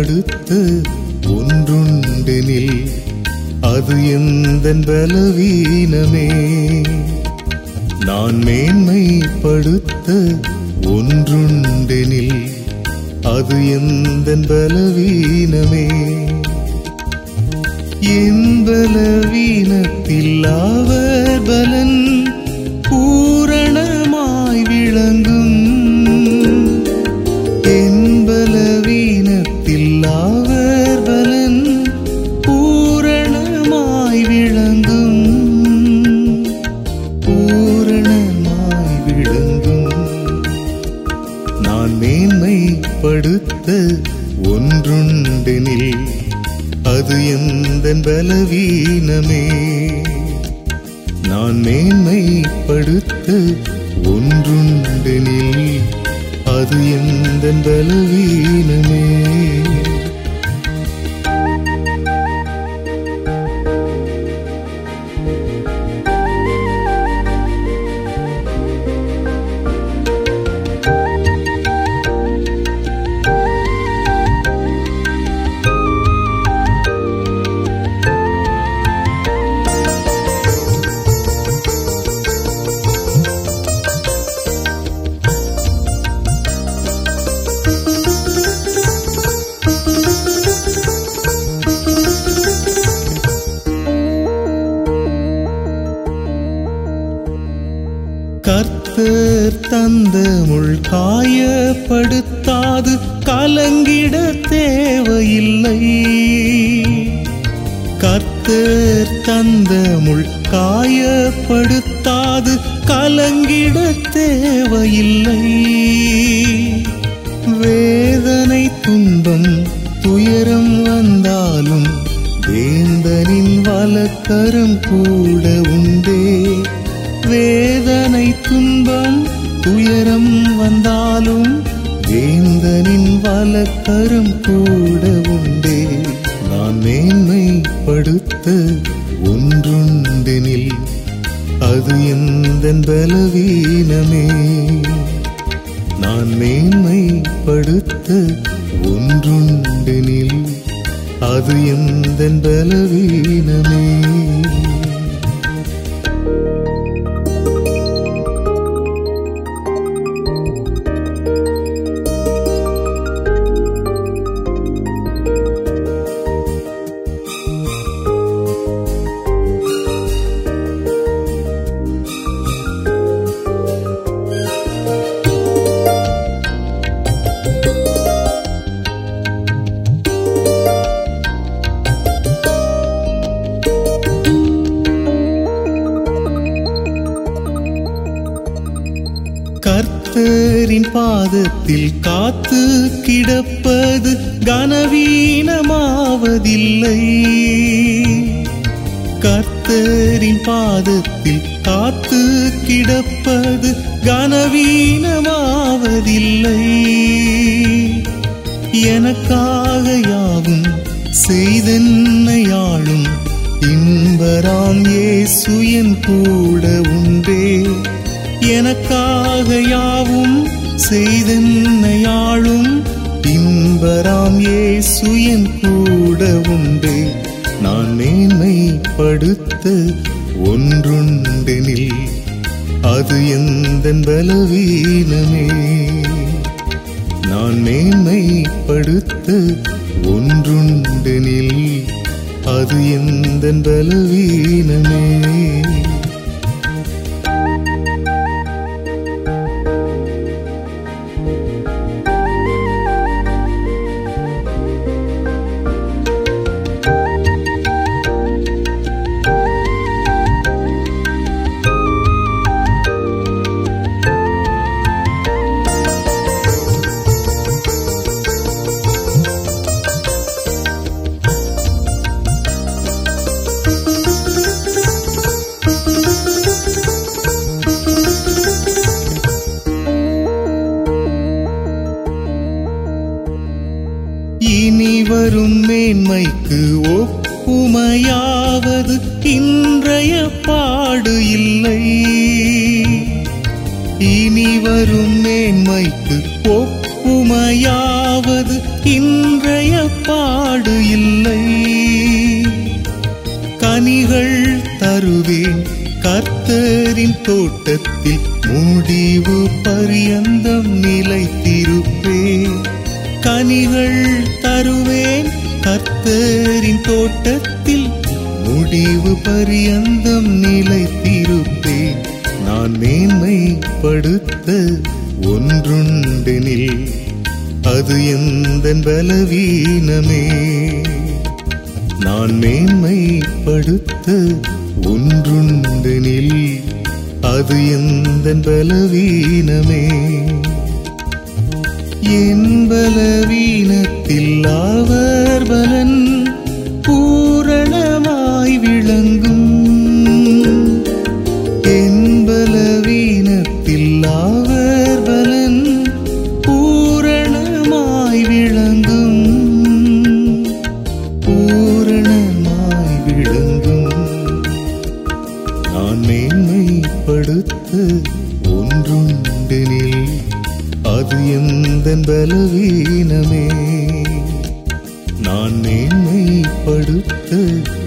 படுத்த ஒன்றுண்டெனில் அது எந்த பலவீனமே நான் மேன்மைப்படுத்த ஒன்றுண்டெனில் அது எந்த பலவீனமே என் பலவீனத்தில் அவர் பலன் பூரணமாய் விளங்கும் என் பலவீனத்தில் அவர் பலன் பூரணமாய் விளங்கும் பூரணமாய் விளங்கும் நான் மேன்மைப்படுத்த ஒன்றுண்டெனில் அது எந்த பலவீனமே நான் மேன்மைப்படுத்த ஒன்றுண்டெனில் அது எந்த பலவீனமே கர்த்தர் தந்த முள் காயப்படுத்தாது கலங்கிட தேவையில்லை கர்த்தர் தந்த முள் காயப்படுத்தாது கலங்கிட தேவையில்லை வேதனை துன்பம் துயரம் வந்தாலும் வேந்தனின் வலக்கரம் கூட உண்டே வேதனை துன்பம் துயரம் வந்தாலும் வேந்தனின் வலக்கரம் கூட உண்டே நான் மேன்மைப்படுத்த ஒன்றுண்டெனில் அது எந்த பலவீனமே நான் மேன்மைப்படுத்த ஒன்றுண்டெனில் அது எந்த பலவீனமே கர்த்தரின் பாதத்தில் காத்து கிடப்பது கனவீனமாவதில்லை கர்த்தரின் பாதத்தில் காத்து கிடப்பது கனவீனமாவதில்லை எனக்காக யாவும் செய்தென்னையாளும் இன்பராம் இயேசு என் கூட உண்டே எனக்காக யாவும் செய்தென்னையாளும் இன்பராம் இயேசு என் கூட உண்டே நான் மேன்மைப்படுத்த ஒன்றுண்டெனில் அது எந்த பலவீனமே நான் மேன்மைப்படுத்த ஒன்றுண்டெனில் அது எந்த பலவீனமே இனி வரும் மேன்மைக்கு ஒப்புமையாவது இன்றைய பாடு இல்லை இனி வரும் மேன்மைக்கு ஒப்புமையாவது இன்றைய பாடு இல்லை கனிகள் தருவேன் கர்த்தரின் தோட்டத்தில் முடிவு பரியந்தம் நிலைத்திருப்பேன் கனிகள் தருவேன் கர்த்தரின் தோட்டத்தில் முடிவு பரியந்தம் நிலைத்திருப்பேன் நான் மேன்மைப்படுத்த ஒன்றுண்டெனில் அது எந்த பலவீனமே நான் மேன்மைப்படுத்த ஒன்றுண்டெனில் அது எந்த பலவீனமே என் பலவீனத்தில் அவர் பலன் பூரணமாய் விளங்கும் என் பலவீனத்தில் அவர் பலன் பூரணமாய் விளங்கும் பூரணமாய் விளங்கும் நான் மேன்மைப்படுத்த ஒன்றுண்டெனில் அது எந்த பலவீனமே நான் மேன்மைப்படுத்த